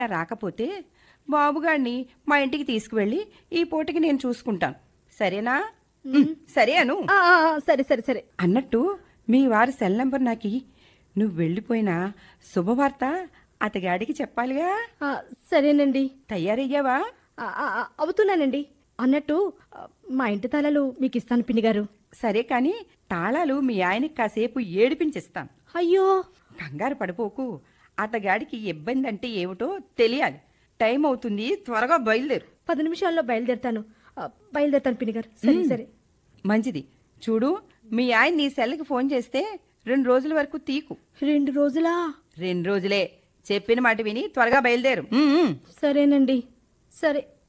రాకపోతే బాబుగాడిని మా ఇంటికి తీసుకువెళ్ళి ఈ పూటకి నేను చూసుకుంటాను సరేనా ఉమ్, సరే అను ఆ, ఆ, ఆ, సరే సరే సరే అన్నట్టు మీ వారి సెల్ నెంబర్ నాకి నువ్వు వెళ్ళిపోయినా శుభవార్త అతగాడికి చెప్పాలిగా ఆ, సరేనండి తయారయ్యావా ఆ, ఆ, ఆ, అవుతున్నానండి అన్నట్టు ఆ, మా ఇంటి తాళాలు మీకు ఇస్తాను పిన్ని గారు సరే కాని తాళాలు మీ ఆయనకి కాసేపు ఏడిపించిస్తాను అయ్యో కంగారు పడిపోకు అతగాడికి ఇబ్బంది అంటే ఏమిటో తెలియాలి టైం అవుతుంది త్వరగా బయలుదేరు పది నిమిషాల్లో బయలుదేరుతాను ఆ, బయలుదేరుతాను పిన్ని గారు సరే సరే మంచిది చూడు మీ ఆయన నీ సెల్కి ఫోన్ చేస్తే రెండు రోజుల వరకు తీకు రెండు రోజులా రెండు రోజులే చెప్పిన మాట విని త్వరగా బయలుదేరు ఉమ్, ఉమ్. సరేనండి సరే